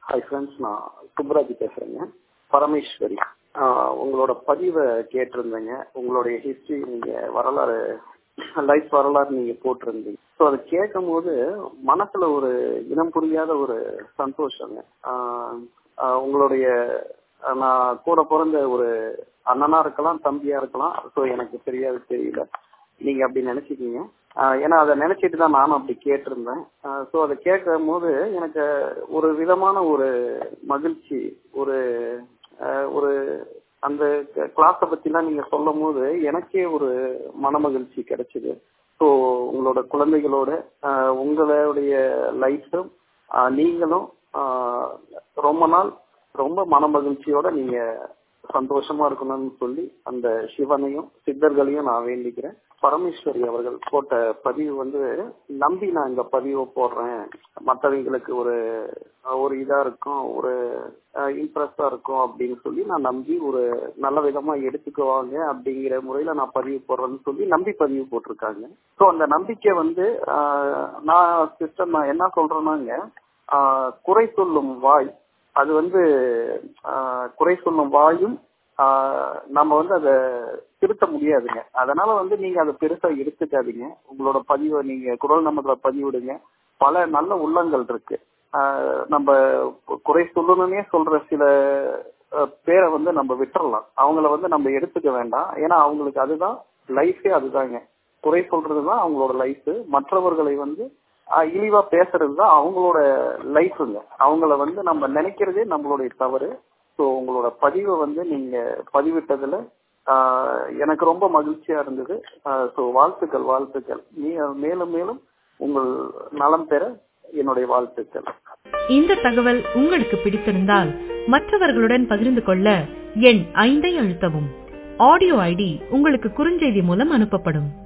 hi friends நான் சுப்ராஜ் பேசுறேங்க பரமேஸ்வரி ஆஹ் உங்களோட பதிவை கேட்டிருந்தேங்க உங்களுடைய ஹிஸ்டரி நீங்க வரலாறு லைஃப் வரலாறு நீங்க போட்டிருந்தீங்க ஸோ அதை கேட்கும் போது மனசுல ஒரு இனம் புரியாத ஒரு சந்தோஷங்க ஆஹ் ஆஹ் உங்களுடைய ஆஹ் நான் கூட பிறந்த ஒரு அண்ணனா இருக்கலாம் தம்பியா இருக்கலாம் ஸோ எனக்கு தெரியாது தெரியல நீங்க அப்படி நினைச்சிக்கீங்க ஆஹ் ஏன்னா அதை நினைச்சிட்டு தான் நானும் அப்படி கேட்டிருந்தேன் ஸோ அதை கேட்கும் போது எனக்கு ஒரு விதமான ஒரு மகிழ்ச்சி ஒரு ஆஹ் ஒரு அந்த கிளாஸை பத்திலாம் நீங்க சொல்லும் போது எனக்கே ஒரு மன மகிழ்ச்சி கிடைச்சது ஸோ உங்களோட குழந்தைகளோட ஆஹ் உங்களுடைய லைஃப்பும் நீங்களும் ஆஹ் ரொம்ப நாள் ரொம்ப மன மகிழ்ச்சியோட நீங்க சந்தோஷமா இருக்கணும்னு சொல்லி அந்த சிவனையும் சித்தர்களையும் நான் வேண்டிக்கிறேன் பரமேஸ்வரி அவர்கள் போட்ட பதிவு வந்து நம்பி நான் இந்த பதிவை போடுறேன் மற்றவங்களுக்கு ஒரு ஒரு இதா இருக்கும் ஒரு இன்ட்ரெஸ்டா இருக்கும் அப்படின்னு சொல்லி நான் நம்பி ஒரு நல்ல விதமா எடுத்துக்குவாங்க அப்படிங்கிற முறையில நான் பதிவு போடுறேன்னு சொல்லி நம்பி பதிவு போட்டிருக்காங்க ஸோ அந்த நம்பிக்கை வந்து நான் சிஸ்டம் நான் என்ன சொல்றேன்னாங்க குறை சொல்லும் வாய் அது வந்து குறை சொல்லும் வாயும் நம்ம வந்து அதை திருத்த முடியாதுங்க அதனால வந்து நீங்க அதை பெருசா எடுத்துக்காதீங்க உங்களோட பதிவை நீங்க குரல் நமதுல பதிவிடுங்க பல நல்ல உள்ளங்கள் இருக்கு நம்ம குறை சொல்லணும்னே சொல்ற சில பேரை வந்து நம்ம விட்டுறலாம் அவங்கள வந்து நம்ம எடுத்துக்க வேண்டாம் ஏன்னா அவங்களுக்கு அதுதான் லைஃபே அதுதாங்க குறை சொல்றதுதான் அவங்களோட லைஃப் மற்றவர்களை வந்து இழிவா பேசுறது தான் அவங்களோட லைஃபுங்க அவங்கள வந்து நம்ம நினைக்கிறதே நம்மளுடைய தவறு ஸோ உங்களோட பதிவை வந்து நீங்க பதிவிட்டதுல எனக்கு ரொம்ப மகிழ்ச்சியா இருந்தது ஸோ வாழ்த்துக்கள் வாழ்த்துக்கள் நீ மேலும் மேலும் உங்கள் நலம் பெற என்னுடைய வாழ்த்துக்கள் இந்த தகவல் உங்களுக்கு பிடித்திருந்தால் மற்றவர்களுடன் பகிர்ந்து கொள்ள எண் ஐந்தை அழுத்தவும் ஆடியோ ஐடி உங்களுக்கு குறுஞ்செய்தி மூலம் அனுப்பப்படும்